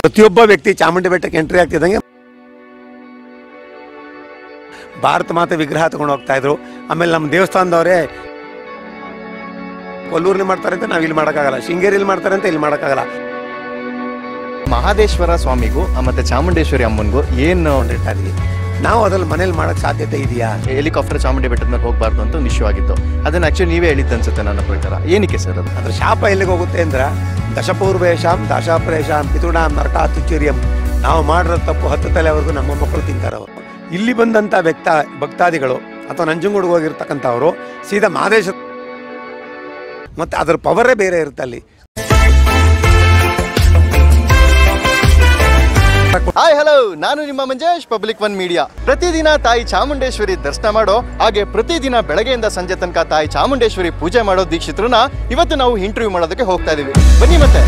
ಪ್ರತಿಯೊಬ್ಬ ವ್ಯಕ್ತಿ ಚಾಮುಂಡಿ ಬೆಟ್ಟಕ್ಕೆ ಎಂಟ್ರಿ ಆಗ್ತಿದ್ದಂಗೆ ಭಾರತ ಮಾತೆ ವಿಗ್ರಹ ತಗೊಂಡು ಹೋಗ್ತಾ ಇದ್ರು ಆಮೇಲೆ ನಮ್ಮ ದೇವಸ್ಥಾನದವರೇ ಕೊಲ್ಲೂರಲ್ಲಿ ಮಾಡ್ತಾರೆ ಅಂತ ನಾವು ಇಲ್ಲಿ ಮಾಡೋಕ್ಕಾಗಲ್ಲ ಶೃಂಗೇರಿಯಲ್ಲಿ ಮಾಡ್ತಾರೆ ಅಂತ ಇಲ್ಲಿ ಮಾಡೋಕ್ಕಾಗಲ್ಲ ಮಹಾದೇಶ್ವರ ಸ್ವಾಮಿಗೂ ಆ, ಮತ್ತೆ ಚಾಮುಂಡೇಶ್ವರಿ ಅಮ್ಮನಿಗೂ ಏನು ಕೊಂಡಿರ್ತಾ ಇದೀವಿ ನಾವು ಅದ್ರಲ್ಲಿ ಮನೇಲಿ ಮಾಡೋಕ್ಕೆ ಸಾಧ್ಯತೆ ಇದೆಯಾ ಹೆಲಿಕಾಪ್ಟರ್ ಚಾಮುಂಡಿ ಬೆಟ್ಟದ ಮೇಲೆ ಹೋಗಬಾರ್ದು ಅಂತ ಒಂದು ಇಶ್ಯೂ ಆಗಿತ್ತು ಅದನ್ನ ಆಕ್ಚುಲಿ ನೀವೇ ಹೇಳಿದ್ದು ಅನ್ಸುತ್ತೆ ನನ್ನ ಪ್ರಕಾರ ಏನಕ್ಕೆ ಸರ್ ಅದು ಅದ್ರ ಶಾಪ ಎಲ್ಲಿಗೆ ಹೋಗುತ್ತೆ ಅಂದ್ರೆ ದಶಪೂರ್ವೇಶಾಂ ದಶಾಪ್ರೇಶಾಂ ಪಿತೃಣಾಂ ನರಕ ತುಚ್ಚಿರ್ಯಂ ನಾವು ಮಾಡಿರೋ ತಪ್ಪು ಹತ್ತು ತಲೆವರೆಗೂ ನಮ್ಮ ಮಕ್ಕಳು ತಿಂತಾರೆ ಅವರು ಇಲ್ಲಿ ಬಂದಂಥ ವ್ಯಕ್ತ ಭಕ್ತಾದಿಗಳು ಅಥವಾ ನಂಜನಗೂಡಿಗೆ ಹೋಗಿರ್ತಕ್ಕಂಥವ್ರು ಸೀದಾ ಮಾದೇಶ ಮತ್ತು ಅದ್ರ ಪವರೇ ಬೇರೆ ಇರುತ್ತೆ ಅಲ್ಲಿ ಹಾಯ್ ಹಲೋ ನಾನು ನಿಮ್ಮ ಮಂಜೇಶ್ ಪಬ್ಲಿಕ್ ಒನ್ ಮೀಡಿಯಾ ಪ್ರತಿದಿನ ತಾಯಿ ಚಾಮುಂಡೇಶ್ವರಿ ದರ್ಶನ ಮಾಡೋ ಹಾಗೆ ಪ್ರತಿದಿನ ಬೆಳಗ್ಗೆಯಿಂದ ಸಂಜೆ ತನಕ ತಾಯಿ ಚಾಮುಂಡೇಶ್ವರಿ ಪೂಜೆ ಮಾಡೋ ದೀಕ್ಷಿತ್ರನ್ನ ಇವತ್ತು ನಾವು ಇಂಟರ್ವ್ಯೂ ಮಾಡೋದಕ್ಕೆ ಹೋಗ್ತಾ ಇದೀವಿ ಬನ್ನಿ ಮತ್ತೆ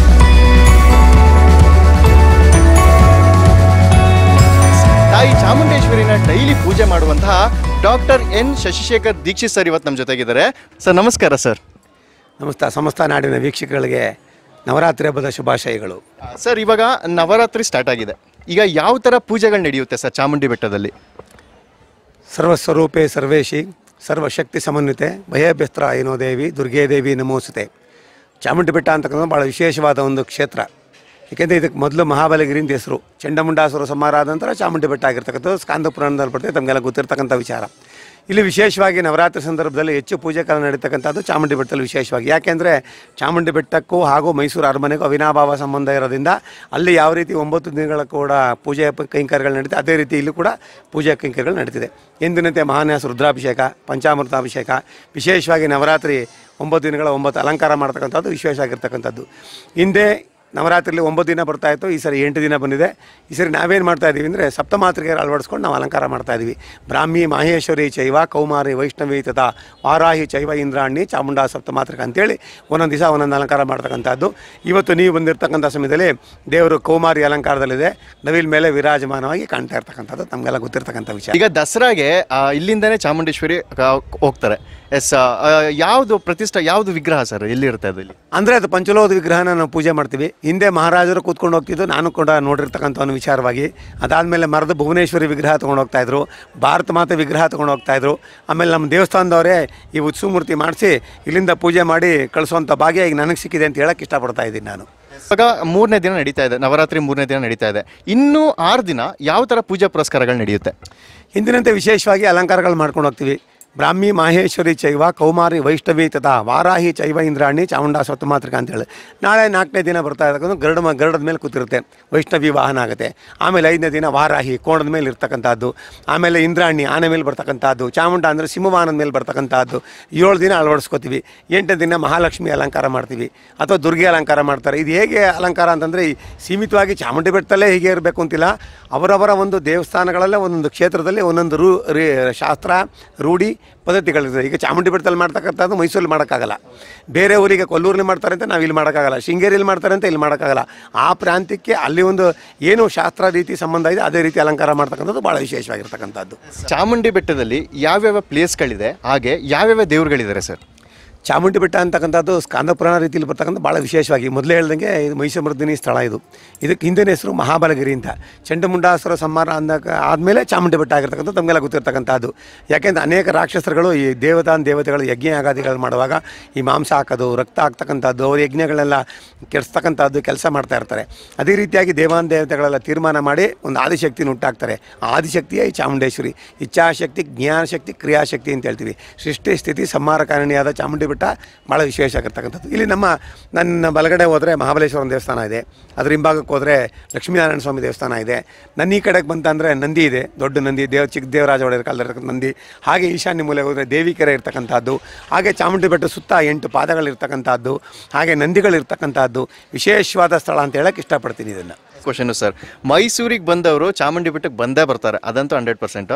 ತಾಯಿ ಚಾಮುಂಡೇಶ್ವರಿನ ಡೈಲಿ ಪೂಜೆ ಮಾಡುವಂತಹ doctor N Shashishekhar Dixit sir ಇವತ್ತು ನಮ್ಮ ಜೊತೆಗಿದ್ದಾರೆ ಸರ್ ನಮಸ್ಕಾರ ಸರ್ ಸಮಸ್ತ ಸಮಸ್ತ ನಾಡಿನ ವೀಕ್ಷಕಗಳಿಗೆ ನವರಾತ್ರಿ ಹಬ್ಬದ ಶುಭಾಶಯಗಳು ಸರ್ ಇವಾಗ ನವರಾತ್ರಿ ಸ್ಟಾರ್ಟ್ ಆಗಿದೆ ಈಗ ಯಾವ ಥರ ಪೂಜೆಗಳು ನಡೆಯುತ್ತೆ ಸರ್ ಚಾಮುಂಡಿ ಬೆಟ್ಟದಲ್ಲಿ ಸರ್ವಸ್ವರೂಪೇ ಸರ್ವೇಶಿ ಸರ್ವಶಕ್ತಿ ಸಮನ್ವಿತೆ ಭಯಭ್ಯಸ್ತ್ರ ಏನೋ ದೇವಿ ದುರ್ಗೇ ದೇವಿ ನಮೋಸುತೆ ಚಾಮುಂಡಿ ಬೆಟ್ಟ ಅಂತಕ್ಕಂಥ ಭಾಳ ವಿಶೇಷವಾದ ಒಂದು ಕ್ಷೇತ್ರ ಏಕೆಂದರೆ ಇದಕ್ಕೆ ಮೊದಲು ಮಹಾಬಲಗಿರಿ ಅಂತ ಹೆಸರು ಚಂಡಮುಂಡಾಸುರ ಸಂಹಾರ ಆದ ನಂತರ ಚಾಮುಂಡಿ ಬೆಟ್ಟ ಆಗಿರ್ತಕ್ಕಂಥದ್ದು ಸ್ಕಾಂದ ಪುರಾಣದಲ್ಲಿ ಬರ್ತದೆ ತಮಗೆಲ್ಲ ಗೊತ್ತಿರ್ತಕ್ಕಂಥ ವಿಚಾರ ಇಲ್ಲಿ ವಿಶೇಷವಾಗಿ ನವರಾತ್ರಿ ಸಂದರ್ಭದಲ್ಲಿ ಹೆಚ್ಚು ಪೂಜೆ ಕಾಲ ನಡೀತಕ್ಕಂಥದ್ದು ಚಾಮುಂಡಿ ಬೆಟ್ಟದಲ್ಲಿ ವಿಶೇಷವಾಗಿ ಯಾಕೆಂದರೆ ಚಾಮುಂಡಿ ಬೆಟ್ಟಕ್ಕೂ ಹಾಗೂ ಮೈಸೂರು ಅರಮನೆಗೂ ಅವಿನಾಭಾವ ಸಂಬಂಧ ಇರೋದ್ರಿಂದ ಅಲ್ಲಿ ಯಾವ ರೀತಿ ಒಂಬತ್ತು ದಿನಗಳ ಕೂಡ ಪೂಜೆ ಪ- ಕೈಂಕರ್ಯಗಳು ನಡೀತದೆ ಅದೇ ರೀತಿ ಇಲ್ಲೂ ಕೂಡ ಪೂಜೆ ಕೈಂಕರ್ಯಗಳು ನಡೀತಿದೆ ಎಂದಿನಂತೆ ಮಹಾನ್ಯಾಸ ರುದ್ರಾಭಿಷೇಕ ಪಂಚಾಮೃತಾಭಿಷೇಕ ವಿಶೇಷವಾಗಿ ನವರಾತ್ರಿ ಒಂಬತ್ತು ದಿನಗಳ ಒಂಬತ್ತು ಅಲಂಕಾರ ಮಾಡ್ತಕ್ಕಂಥದ್ದು ವಿಶೇಷ ಆಗಿರ್ತಕ್ಕಂಥದ್ದು ಹಿಂದೆ ನವರಾತ್ರಿಲಿ ಒಂಬತ್ತು ದಿನ ಬರ್ತಾ ಇತ್ತು ಈ ಸರಿ ಎಂಟು ದಿನ ಬಂದಿದೆ ಈ ಸರಿ ನಾವೇನು ಮಾಡ್ತಾ ಇದ್ದೀವಿ ಅಂದರೆ ಸಪ್ತಮಾತ್ರಿಕೆಯರು ಅಳವಡಿಸ್ಕೊಂಡು ನಾವು ಅಲಂಕಾರ ಮಾಡ್ತಾ ಇದ್ದೀವಿ ಬ್ರಾಹ್ಮಿ ಮಾಹೇಶ್ವರಿ ಚೈವ ಕೌಮಾರಿ ವೈಷ್ಣವಿ ತಥಾ ವಾರಾಹಿ ಚೈವ ಇಂದ್ರಾಣಿ ಚಾಮುಂಡಾ ಸಪ್ತಮಾತ್ರಿಕ ಅಂತೇಳಿ ಒಂದೊಂದು ದಿವಸ ಒಂದೊಂದು ಅಲಂಕಾರ ಮಾಡ್ತಕ್ಕಂಥದ್ದು ಇವತ್ತು ನೀವು ಬಂದಿರತಕ್ಕಂಥ ಸಮಯದಲ್ಲಿ ದೇವರು ಕೌಮಾರಿ ಅಲಂಕಾರದಲ್ಲಿದೆ ನವಿಲ್ ಮೇಲೆ ವಿರಾಜಮಾನವಾಗಿ ಕಾಣ್ತಾ ಇರ್ತಕ್ಕಂಥದ್ದು ನಮಗೆಲ್ಲ ಗೊತ್ತಿರ್ತಕ್ಕಂಥ ವಿಷಯ ಈಗ ದಸರಾಗೆ ಆ, ಇಲ್ಲಿಂದನೇ ಚಾಮುಂಡೇಶ್ವರಿ ಆ, ಹೋಗ್ತಾರೆ ಎಸ್ ಯಾವುದು ಪ್ರತಿಷ್ಠಾ ಯಾವುದು ವಿಗ್ರಹ ಸರ್ ಎಲ್ಲಿರುತ್ತೆ ಅದು ಇಲ್ಲಿ ಅಂದರೆ ಅದು ಪಂಚಲೋಹದ ವಿಗ್ರಹನ ನಾವು ಪೂಜೆ ಮಾಡ್ತೀವಿ ಹಿಂದೆ ಮಹಾರಾಜರು ಕೂತ್ಕೊಂಡು ಹೋಗ್ತಿದ್ದು ನಾನು ಕೂಡ ನೋಡಿರ್ತಕ್ಕಂಥ ಒಂದು ವಿಚಾರವಾಗಿ ಅದಾದಮೇಲೆ ಮರದ ಭುವನೇಶ್ವರಿ ವಿಗ್ರಹ ತೊಗೊಂಡು ಹೋಗ್ತಾ ಇದ್ರು ಭಾರತ ಮಾತೆ ವಿಗ್ರಹ ತೊಗೊಂಡು ಹೋಗ್ತಾ ಇದ್ರು ಆಮೇಲೆ ನಮ್ಮ ದೇವಸ್ಥಾನದವರೇ ಈ ಉತ್ಸವ ಮೂರ್ತಿ ಮಾಡಿಸಿ ಇಲ್ಲಿಂದ ಪೂಜೆ ಮಾಡಿ ಕಳಿಸುವಂಥ ಭಾಗ್ಯ ಈಗ ನನಗೆ ಸಿಕ್ಕಿದೆ ಅಂತ ಹೇಳಕ್ಕೆ ಇಷ್ಟಪಡ್ತಾ ಇದ್ದೀನಿ ನಾನು ಇವಾಗ ಮೂರನೇ ದಿನ ನಡೀತಾ ಇದೆ ನವರಾತ್ರಿ ಮೂರನೇ ದಿನ ನಡೀತಾ ಇದೆ ಇನ್ನೂ ಆರು ದಿನ ಯಾವ ಥರ ಪೂಜಾ ಪುರಸ್ಕಾರಗಳು ನಡೆಯುತ್ತೆ ಹಿಂದಿನಂತೆ ವಿಶೇಷವಾಗಿ ಅಲಂಕಾರಗಳು ಮಾಡ್ಕೊಂಡು ಹೋಗ್ತೀವಿ ಬ್ರಾಹ್ಮಿ ಮಾಹೇಶ್ವರಿ ಚೈವ ಕೌಮಾರಿ ವೈಷ್ಣವಿ ತಥಾ ವಾರಾಹಿ ಚೈವ ಇಂದ್ರಾಣಿ ಚಾಮುಂಡಾ ಸ್ವತ್ತಮಾತ್ರಿಕ ಅಂತೇಳಿ ನಾಳೆ ನಾಲ್ಕನೇ ದಿನ ಬರ್ತಾ ಇರ್ತಕ್ಕಂಥ ಗರುಡ ಮ- ಗರುಡದ ಮೇಲೆ ಕೂತಿರುತ್ತೆ ವೈಷ್ಣವಿ ವಾಹನ ಆಗುತ್ತೆ ಆಮೇಲೆ ಐದನೇ ದಿನ ವಾರಾಹಿ ಕೋಣದ ಮೇಲೆ ಇರ್ತಕ್ಕಂಥದ್ದು ಆಮೇಲೆ ಇಂದ್ರಾಣಿ ಆನೆ ಮೇಲೆ ಬರ್ತಕ್ಕಂಥದ್ದು ಚಾಮುಂಡ ಅಂದರೆ ಸಿಂಹವಾಹನದ ಮೇಲೆ ಬರ್ತಕ್ಕಂಥದ್ದು ಏಳು ದಿನ ಅಳವಡಿಸ್ಕೋತೀವಿ ಎಂಟನೇ ದಿನ ಮಹಾಲಕ್ಷ್ಮಿ ಅಲಂಕಾರ ಮಾಡ್ತೀವಿ ಅಥವಾ ದುರ್ಗೆ ಅಲಂಕಾರ ಮಾಡ್ತಾರೆ ಇದು ಹೇಗೆ ಅಲಂಕಾರ ಅಂತಂದರೆ ಈ ಸೀಮಿತವಾಗಿ ಚಾಮುಂಡಿ ಬೆಟ್ಟದಲ್ಲೇ ಹೀಗೆ ಇರಬೇಕು ಅಂತಿಲ್ಲ ಅವರವರ ಒಂದು ದೇವಸ್ಥಾನಗಳಲ್ಲೇ ಒಂದೊಂದು ಕ್ಷೇತ್ರದಲ್ಲಿ ಒಂದೊಂದು ರೂ ರೀ ಶಾಸ್ತ್ರ ರೂಢಿ ಪದ್ಧತಿಗಳಿರ್ತದೆ ಈಗ ಚಾಮುಂಡಿ ಬೆಟ್ಟದಲ್ಲಿ ಮಾಡ್ತಕ್ಕಂಥದ್ದು ಮೈಸೂರಲ್ಲಿ ಮಾಡೋಕ್ಕಾಗಲ್ಲ ಬೇರೆ ಊರಿಗೆ ಕೊಲ್ಲೂರಲ್ಲಿ ಮಾಡ್ತಾರೆ ಅಂತ ನಾವು ಇಲ್ಲಿ ಮಾಡೋಕ್ಕಾಗಲ್ಲ ಶೃಂಗೇರಿಯಲ್ಲಿ ಮಾಡ್ತಾರೆ ಅಂತ ಇಲ್ಲಿ ಮಾಡೋಕ್ಕಾಗಲ್ಲ ಆ ಪ್ರಾಂತ್ಯಕ್ಕೆ ಅಲ್ಲಿ ಒಂದು ಏನು ಶಾಸ್ತ್ರ ರೀತಿ ಸಂಬಂಧ ಇದೆ ಅದೇ ರೀತಿ ಅಲಂಕಾರ ಮಾಡ್ತಕ್ಕಂಥದ್ದು ಭಾಳ ವಿಶೇಷವಾಗಿರ್ತಕ್ಕಂಥದ್ದು ಚಾಮುಂಡಿ ಬೆಟ್ಟದಲ್ಲಿ ಯಾವ್ಯಾವ ಪ್ಲೇಸ್ಗಳಿದೆ ಹಾಗೆ ಯಾವ್ಯಾವ ದೇವ್ರುಗಳಿದ್ದಾರೆ ಸರ್ ಚಾಮುಂಡಿ ಬೆಟ್ಟ ಅಂತಕ್ಕಂಥದ್ದು ಸ್ಕಾಂದ ಪುರಾಣ ರೀತಿಯಲ್ಲಿ ಬರ್ತಕ್ಕಂಥ ಭಾಳ ವಿಶೇಷವಾಗಿ ಮೊದಲೇ ಹೇಳ್ದಂಗೆ ಇದು ಮಹಿಷಮರ್ದಿನಿ ಸ್ಥಳ ಇದು ಇದಕ್ಕೆ ಹಿಂದಿನ ಹೆಸರು ಮಹಾಬಲಗಿರಿ ಅಂತ ಚಂಡಮುಂಡಾಸುರ ಸಂಹಾರ ಅಂದಾಗ ಆದಮೇಲೆ ಚಾಮುಂಡಿ ಬೆಟ್ಟ ಆಗಿರ್ತಕ್ಕಂಥ ತಮಗೆಲ್ಲ ಗೊತ್ತಿರ್ತಕ್ಕಂಥದ್ದು ಯಾಕೆಂದ್ರೆ ಅನೇಕ ರಾಕ್ಷಸರುಗಳು ಈ ದೇವತಾನ್ ದೇವತೆಗಳು ಯಜ್ಞ ಯಾಗಾದಿಗಳು ಮಾಡುವಾಗ ಈ ಮಾಂಸ ಹಾಕೋದು ರಕ್ತ ಹಾಕ್ತಕ್ಕಂಥದ್ದು ಅವ್ರ ಯಜ್ಞಗಳೆಲ್ಲ ಕೆಡಿಸ್ತಕ್ಕಂಥದ್ದು ಕೆಲಸ ಮಾಡ್ತಾ ಇರ್ತಾರೆ ಅದೇ ರೀತಿಯಾಗಿ ದೇವಾನ್ ದೇವತೆಗಳೆಲ್ಲ ತೀರ್ಮಾನ ಮಾಡಿ ಒಂದು ಆದಿಶಕ್ತಿನ ಹುಟ್ಟಾಕ್ತಾರೆ ಆ ಆದಿಶಕ್ತಿಯೇ ಈ ಚಾಮುಂಡೇಶ್ವರಿ ಇಚ್ಛಾಶಕ್ತಿ ಜ್ಞಾನಶಕ್ತಿ ಕ್ರಿಯಾಶಕ್ತಿ ಅಂತ ಹೇಳ್ತೀವಿ ಸೃಷ್ಟಿ ಸ್ಥಿತಿ ಸಂಹಾರಕಾರಣಿಯಾದ ಚಾಮುಂಡಿ ಬೆಟ್ಟ ಭಾಳ ವಿಶೇಷ ಆಗಿರ್ತಕ್ಕಂಥದ್ದು ಇಲ್ಲಿ ನಮ್ಮ ನನ್ನ ಬಲಗಡೆ ಹೋದರೆ ಮಹಾಬಲೇಶ್ವರನ ದೇವಸ್ಥಾನ ಇದೆ ಅದ್ರ ಹಿಂಭಾಗಕ್ಕೆ ಹೋದರೆ ಲಕ್ಷ್ಮೀನಾರಾಯಣ ಸ್ವಾಮಿ ದೇವಸ್ಥಾನ ಇದೆ ನನ್ನ ಈ ಕಡೆಗೆ ಬಂತಂದರೆ ನಂದಿ ಇದೆ ದೊಡ್ಡ ನಂದಿ ದೇವ ಚಿಕ್ಕ ದೇವರಾಜ ಒಡೆಯರ್ ಕಾಲದಲ್ಲಿರ್ತಕ್ಕಂಥ ನಂದಿ ಹಾಗೆ ಈಶಾನ್ಯ ಮೂಲೆ ಹೋದರೆ ದೇವಿಕೆರೆ ಇರ್ತಕ್ಕಂಥದ್ದು ಹಾಗೆ ಚಾಮುಂಡಿ ಬೆಟ್ಟ ಸುತ್ತ ಎಂಟು ಪಾದಗಳಿರ್ತಕ್ಕಂಥದ್ದು ಹಾಗೆ ನಂದಿಗಳಿರ್ತಕ್ಕಂಥದ್ದು ವಿಶೇಷವಾದ ಸ್ಥಳ ಅಂತ ಹೇಳಕ್ಕೆ ಇಷ್ಟಪಡ್ತೀನಿ ಇದನ್ನು ಕ್ವಶನ್ ಸರ್ ಮೈಸೂರಿಗೆ ಬಂದವರು ಚಾಮುಂಡಿ ಬೆಟ್ಟಕ್ಕೆ ಬಂದೇ ಬರ್ತಾರೆ ಅದಂತೂ ಹಂಡ್ರೆಡ್ ಪರ್ಸೆಂಟ್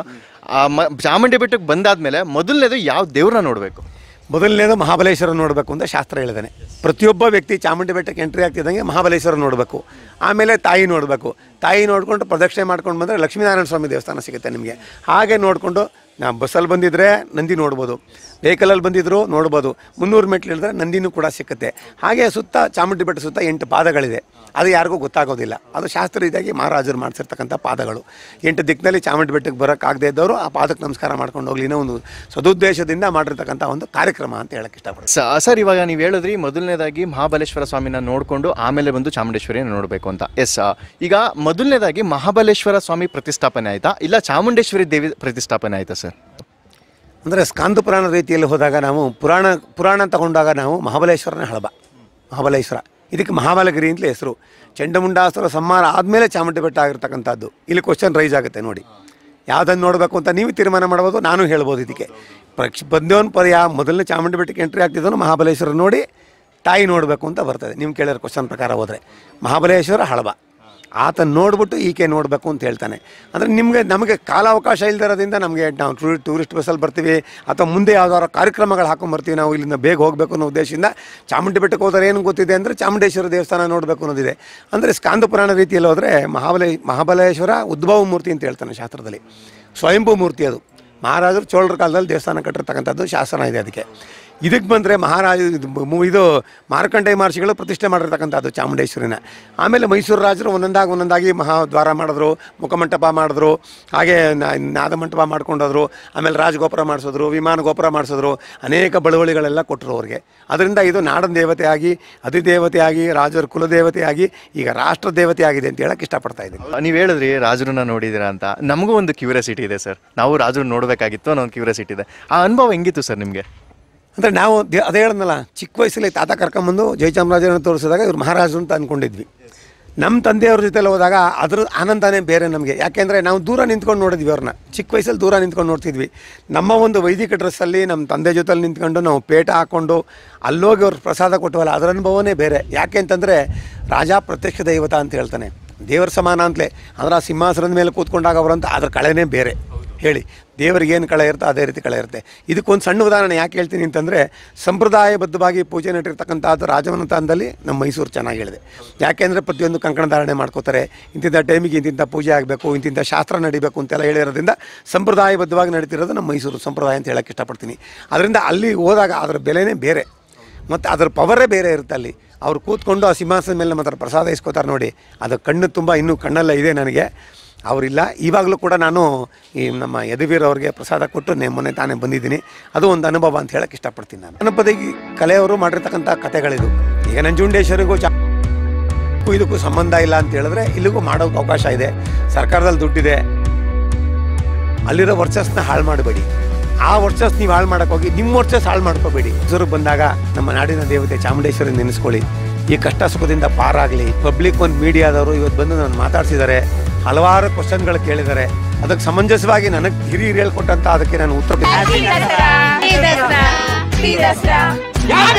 ಚಾಮುಂಡಿ ಬೆಟ್ಟಕ್ಕೆ ಬಂದಾದ್ಮೇಲೆ ಮೊದಲನೇದು ಯಾವ ದೇವ್ರನ್ನ ನೋಡಬೇಕು ಮೊದಲನೇದು ಮಹಾಬಲೇಶ್ವರ ನೋಡಬೇಕು ಅಂತ ಶಾಸ್ತ್ರ ಹೇಳಿದ್ದಾನೆ ಪ್ರತಿಯೊಬ್ಬ ವ್ಯಕ್ತಿ ಚಾಮುಂಡಿ ಬೆಟ್ಟಕ್ಕೆ ಎಂಟ್ರಿ ಆಗ್ತಿದ್ದಂಗೆ ಮಹಾಬಲೇಶ್ವರ ನೋಡಬೇಕು ಆಮೇಲೆ ತಾಯಿ ನೋಡಬೇಕು ತಾಯಿ ನೋಡಿಕೊಂಡು ಪ್ರದಕ್ಷಿಣೆ ಮಾಡ್ಕೊಂಡು ಬಂದರೆ ಲಕ್ಷ್ಮೀನಾರಾಯಣ ಸ್ವಾಮಿ ದೇವಸ್ಥಾನ ಸಿಗುತ್ತೆ ನಿಮಗೆ ಹಾಗೆ ನೋಡಿಕೊಂಡು ನಾ ಬಸ್ಸಲ್ಲಿ ಬಂದಿದ್ದರೆ ನಂದಿ ನೋಡ್ಬೋದು ವೆಹಿಕಲಲ್ಲಿ ಬಂದಿದ್ರು ನೋಡ್ಬೋದು ಮುನ್ನೂರು ಮೆಟ್ಲು ಇಳಿದ್ರೆ ನಂದಿನೂ ಕೂಡ ಸಿಕ್ಕುತ್ತೆ ಹಾಗೆ ಸುತ್ತ ಚಾಮುಂಡಿ ಬೆಟ್ಟ ಸುತ್ತ ಎಂಟು ಪಾದಗಳಿದೆ ಅದು ಯಾರಿಗೂ ಗೊತ್ತಾಗೋದಿಲ್ಲ ಅದು ಶಾಸ್ತ್ರ ರೀತಿಯಾಗಿ ಮಹಾರಾಜರು ಮಾಡಿಸಿರ್ತಕ್ಕಂಥ ಪಾದಗಳು ಎಂಟು ದಿಕ್ಕಿನಲ್ಲಿ ಚಾಮುಂಡಿ ಬೆಟ್ಟಕ್ಕೆ ಬರೋಕ್ಕಾಗದೇ ಇದ್ದವರು ಆ ಪಾದಕ್ಕೆ ನಮಸ್ಕಾರ ಮಾಡ್ಕೊಂಡು ಹೋಗ್ಲಿ ಅನ್ನೋ ಒಂದು ಸದುದ್ದೇಶದಿಂದ ಮಾಡಿರ್ತಕ್ಕಂಥ ಒಂದು ಕಾರ್ಯಕ್ರಮ ಅಂತ ಹೇಳಕ್ಕೆ ಇಷ್ಟಪಡ್ತೀನಿ ಸ- ಸರ್ ಇವಾಗ ನೀವು ಹೇಳಿದ್ರಿ ಮೊದಲನೇದಾಗಿ ಮಹಾಬಲೇಶ್ವರ ಸ್ವಾಮಿನ ನೋಡಿಕೊಂಡು ಆಮೇಲೆ ಬಂದು ಚಾಮುಂಡೇಶ್ವರಿನ ನೋಡಬೇಕು ಅಂತ ಎಸ್ ಈಗ ಮೊದಲನೇದಾಗಿ ಮಹಾಬಲೇಶ್ವರ ಸ್ವಾಮಿ ಪ್ರತಿಷ್ಠಾಪನೆ ಆಯ್ತಾ ಇಲ್ಲ ಚಾಮುಂಡೇಶ್ವರಿ ದೇವಿ ಪ್ರತಿಷ್ಠಾಪನೆ ಆಯ್ತಾ ಸರ್ ಅಂದರೆ ಸ್ಕಾಂದ ಪುರಾಣ ರೀತಿಯಲ್ಲಿ ಹೋದಾಗ ನಾವು ಪುರಾಣ ಪುರಾಣ ತಗೊಂಡಾಗ ನಾವು ಮಹಾಬಲೇಶ್ವರನ ಹಳಬ ಮಹಾಬಲೇಶ್ವರ ಇದಕ್ಕೆ ಮಹಾಬಲಗಿರಿ ಅಂತಲೇ ಹೆಸರು ಚಂಡಮುಂಡಾಸುರ ಸಂಹಾರ ಆದಮೇಲೆ ಚಾಮುಂಡಿ ಬೆಟ್ಟ ಆಗಿರ್ತಕ್ಕಂಥದ್ದು ಇಲ್ಲಿ ಕ್ವಶನ್ ರೈಸ್ ಆಗುತ್ತೆ ನೋಡಿ ಯಾವುದನ್ನು ನೋಡಬೇಕು ಅಂತ ನೀವು ತೀರ್ಮಾನ ಮಾಡ್ಬೋದು ನಾನು ಹೇಳ್ಬೋದು ಇದಕ್ಕೆ ಪ್ರಕ್ಷ ಬಂದವನ್ ಪರ್ಯ ಮೊದಲನೇ ಚಾಮುಂಡಿ ಬೆಟ್ಟಕ್ಕೆ ಎಂಟ್ರಿ ಆಗ್ತಿದ್ದವನು ಮಹಾಬಲೇಶ್ವರ ನೋಡಿ ತಾಯಿ ನೋಡಬೇಕು ಅಂತ ಬರ್ತದೆ ನೀವು ಕೇಳಿರೋ ಕ್ವಶನ್ ಪ್ರಕಾರ ಹೋದರೆ ಮಹಾಬಲೇಶ್ವರ ಹಳಬ ಆತ ನೋಡ್ಬಿಟ್ಟು ಈಕೆ ನೋಡಬೇಕು ಅಂತ ಹೇಳ್ತಾನೆ ಅಂದರೆ ನಿಮಗೆ ನಮಗೆ ಕಾಲಾವಕಾಶ ಇಲ್ದಿರೋದ್ರಿಂದ ನಮಗೆ ನಾವು ಟೂರಿ ಟೂರಿಸ್ಟ್ ಬಸ್ಸಲ್ಲಿ ಬರ್ತೀವಿ ಅಥವಾ ಮುಂದೆ ಯಾವ್ದಾದ್ರು ಕಾರ್ಯಕ್ರಮಗಳು ಹಾಕೊಂಬರ್ತೀವಿ ನಾವು ಇಲ್ಲಿಂದ ಬೇಗ ಹೋಗಬೇಕು ಅನ್ನೋ ಉದ್ದೇಶದಿಂದ ಚಾಮುಂಡಿ ಬೆಟ್ಟಕ್ಕೆ ಹೋದರೆ ಏನು ಗೊತ್ತಿದೆ ಅಂದರೆ ಚಾಮುಂಡೇಶ್ವರ ದೇವಸ್ಥಾನ ನೋಡಬೇಕು ಅನ್ನೋದಿದೆ ಅಂದರೆ ಸ್ಕಾಂದ ಪುರಾಣ ರೀತಿಯಲ್ಲಿ ಹೋದರೆ ಮಹಾಬಲೇ ಮಹಾಬಲೇಶ್ವರ ಉದ್ಭವ ಮೂರ್ತಿ ಅಂತ ಹೇಳ್ತಾನೆ ಶಾಸ್ತ್ರದಲ್ಲಿ ಸ್ವಯಂಭೂ ಮೂರ್ತಿ ಅದು ಮಹಾರಾಜರು ಚೋಳರ ಕಾಲದಲ್ಲಿ ದೇವಸ್ಥಾನ ಕಟ್ಟಿರ್ತಕ್ಕಂಥದ್ದು ಶಾಸನ ಇದೆ ಅದಕ್ಕೆ ಇದಕ್ಕೆ ಬಂದರೆ ಮಹಾರಾಜ ಇದು ಮು- ಇದು ಮಾರ್ಕಂಡೇಯ ಮಹರ್ಷಿಗಳು ಪ್ರತಿಷ್ಠೆ ಮಾಡಿರ್ತಕ್ಕಂಥದ್ದು ಚಾಮುಂಡೇಶ್ವರಿನ ಆಮೇಲೆ ಮೈಸೂರು ರಾಜರು ಒಂದೊಂದಾಗಿ ಒಂದೊಂದಾಗಿ ಮಹಾದ್ವಾರ ಮಾಡಿದ್ರು ಮುಖಮಂಟಪ ಮಾಡಿದ್ರು ಹಾಗೆ ನ- ನಾದ ಮಂಟಪ ಮಾಡ್ಕೊಂಡೋದ್ರು ಆಮೇಲೆ ರಾಜಗೋಪುರ ಮಾಡಿಸಿದ್ರು ವಿಮಾನ ಗೋಪುರ ಮಾಡಿಸಿದ್ರು ಅನೇಕ ಬಳುವಳಿಗಳೆಲ್ಲ ಕೊಟ್ಟರು ಅವ್ರಿಗೆ ಅದರಿಂದ ಇದು ನಾಡನ ದೇವತೆಯಾಗಿ ಅಧಿದೇವತೆಯಾಗಿ ರಾಜರ ಕುಲದೇವತೆಯಾಗಿ ಈಗ ರಾಷ್ಟ್ರ ದೇವತೆ ಆಗಿದೆ ಅಂತ ಹೇಳಕ್ಕೆ ಇಷ್ಟಪಡ್ತಾ ಇದ್ದೀನಿ ನೀವು ಹೇಳಿದ್ರಿ ರಾಜರನ್ನ ನೋಡಿದ್ದೀರಾ ಅಂತ ನಮಗೂ ಒಂದು ಕ್ಯೂರಿಯಾಸಿಟಿ ಇದೆ ಸರ್ ನಾವು ರಾಜರು ನೋಡಬೇಕಾಗಿತ್ತು ಅನ್ನೋ ಒಂದು ಕ್ಯೂರಿಯಾಸಿಟಿ ಇದೆ ಆ ಅನುಭವ ಹೆಂಗಿತ್ತು ಸರ್ ನಿಮಗೆ ಅಂದರೆ ನಾವು ದೇ- ಅದೇ ಹೇಳದ್ನಲ್ಲ ಚಿಕ್ಕ ವಯಸ್ಸಲ್ಲಿ ತಾತ ಕರ್ಕೊಂಬಂದು ಜಯಚಾಮರಾಜರನ್ನ ತೋರಿಸಿದಾಗ ಇವ್ರು ಮಹಾರಾಜರು ಅಂತ ಅಂದ್ಕೊಂಡಿದ್ವಿ ನಮ್ಮ ತಂದೆಯವ್ರ ಜೊತೆಲಿ ಹೋದಾಗ ಅದ್ರ ಆನಂದನೇ ಬೇರೆ ನಮಗೆ ಯಾಕೆಂದರೆ ನಾವು ದೂರ ನಿಂತ್ಕೊಂಡು ನೋಡಿದ್ವಿ ಅವ್ರನ್ನ ಚಿಕ್ಕ ವಯಸ್ಸಲ್ಲಿ ದೂರ ನಿಂತ್ಕೊಂಡು ನೋಡ್ತಿದ್ವಿ ನಮ್ಮ ಒಂದು ವೈದಿಕ ಡ್ರೆಸ್ಸಲ್ಲಿ ನಮ್ಮ ತಂದೆ ಜೊತೆಲಿ ನಿಂತ್ಕೊಂಡು ನಾವು ಪೇಟ ಹಾಕ್ಕೊಂಡು ಅಲ್ಲೋಗಿ ಅವ್ರ ಪ್ರಸಾದ ಕೊಟ್ಟವಲ್ಲ ಅದರ ಅನುಭವನೇ ಬೇರೆ ಯಾಕೆ ಅಂತಂದರೆ ರಾಜ ಪ್ರತ್ಯಕ್ಷ ದೈವತ ಅಂತ ಹೇಳ್ತಾನೆ ದೇವರ ಸಮಾನ ಅಂತಲೇ ಅಂದ್ರೆ ಆ ಸಿಂಹಾಸನದ ಮೇಲೆ ಕೂತ್ಕೊಂಡಾಗ ಅವರಂತ ಅದ್ರ ಕಳೆನೇ ಬೇರೆ ಹೇಳಿ ದೇವರಿಗೆ ಏನು ಕಳೆ ಇರುತ್ತೋ ಅದೇ ರೀತಿ ಕಳೆ ಇರುತ್ತೆ ಇದಕ್ಕೊಂದು ಸಣ್ಣ ಉದಾಹರಣೆ ಯಾಕೆ ಹೇಳ್ತೀನಿ ಅಂತಂದರೆ ಸಂಪ್ರದಾಯಬದ್ಧವಾಗಿ ಪೂಜೆ ನಟಿರ್ತಕ್ಕಂಥದ್ದು ರಾಜಮನೆತನದಲ್ಲಿ ನಮ್ಮ ಮೈಸೂರು ಚೆನ್ನಾಗಿ ಹೇಳಿದೆ ಯಾಕೆಂದರೆ ಪ್ರತಿಯೊಂದು ಕಂಕಣ ಧಾರಣೆ ಮಾಡ್ಕೋತಾರೆ ಇಂತಿಂಥ ಟೈಮಿಗೆ ಇಂತಿಂಥ ಪೂಜೆ ಆಗಬೇಕು ಇಂತಿಂಥ ಶಾಸ್ತ್ರ ನಡಿಬೇಕು ಅಂತೆಲ್ಲ ಹೇಳಿರೋದ್ರಿಂದ ಸಂಪ್ರದಾಯಬದ್ಧವಾಗಿ ನಡೀತಿರೋದು ನಮ್ಮ ಮೈಸೂರು ಸಂಪ್ರದಾಯ ಅಂತ ಹೇಳಕ್ಕೆ ಇಷ್ಟಪಡ್ತೀನಿ ಅದರಿಂದ ಅಲ್ಲಿ ಹೋದಾಗ ಅದರ ಬೆಲೆನೇ ಬೇರೆ ಮತ್ತು ಅದರ ಪವರೇ ಬೇರೆ ಇರುತ್ತೆ ಅಲ್ಲಿ ಅವ್ರು ಕೂತ್ಕೊಂಡು ಆ ಸಿಂಹಾಸನ ಮೇಲೆ ನಮ್ಮ ಹತ್ರ ಪ್ರಸಾದ ಇಸ್ಕೋತಾರೆ ನೋಡಿ ಅದು ಕಣ್ಣು ತುಂಬ ಇನ್ನೂ ಕಣ್ಣೆಲ್ಲ ಇದೆ ನನಗೆ ಅವರಿಲ್ಲ ಇವಾಗಲೂ ಕೂಡ ನಾನು ಈ ನಮ್ಮ ಯದುವೀರ್ ಅವ್ರಿಗೆ ಪ್ರಸಾದ ಕೊಟ್ಟು ನೆ ಮೊನ್ನೆ ತಾನೇ ಬಂದಿದ್ದೀನಿ ಅದು ಒಂದು ಅನುಭವ ಅಂತ ಹೇಳಕ್ಕೆ ಇಷ್ಟಪಡ್ತೀನಿ ನಾನು ಜನಪದ ಈ ಕಲೆಯವರು ಮಾಡಿರ್ತಕ್ಕಂಥ ಕಥೆಗಳಿದು ಈಗ ನಂಜುಂಡೇಶ್ವರಿಗೂ ಚಾ ಇದಕ್ಕೂ ಇದಕ್ಕೂ ಸಂಬಂಧ ಇಲ್ಲ ಅಂತ ಹೇಳಿದ್ರೆ ಇಲ್ಲಿಗೂ ಮಾಡೋಕೆ ಅವಕಾಶ ಇದೆ ಸರ್ಕಾರದಲ್ಲಿ ದುಡ್ಡಿದೆ ಅಲ್ಲಿರೋ ವರ್ಚಸ್ನ ಹಾಳು ಮಾಡಬೇಡಿ ಆ ವರ್ಚಸ್ ನೀವು ಹಾಳು ಮಾಡಕ್ಕೆ ಹೋಗಿ ನಿಮ್ಮ ವರ್ಚಸ್ ಹಾಳು ಮಾಡ್ಕೋಬೇಡಿ ಹೆಸರು ಬಂದಾಗ ನಮ್ಮ ನಾಡಿನ ದೇವತೆ ಚಾಮುಂಡೇಶ್ವರಿ ನೆನೆಸ್ಕೊಳ್ಳಿ ಈ ಕಷ್ಟ ಸುಖದಿಂದ ಪಾರಾಗಲಿ ಪಬ್ಲಿಕ್ ಒಂದು ಮೀಡಿಯಾದವರು ಇವತ್ತು ಬಂದು ನಾನು ಮಾತಾಡ್ಸಿದ್ದಾರೆ ಹಲವಾರು ಕ್ವಶನ್ಗಳು ಕೇಳಿದ್ದಾರೆ ಅದಕ್ಕೆ ಸಮಂಜಸವಾಗಿ ನನಗೆ ಹಿರಿಯರು ಹೇಳ್ಕೊಟ್ಟಂತ ಅದಕ್ಕೆ ನಾನು ಉತ್ತರ ದಸರಾ ಶ್ರೀ ದಸರಾ ಶ್ರೀ ದಸರಾ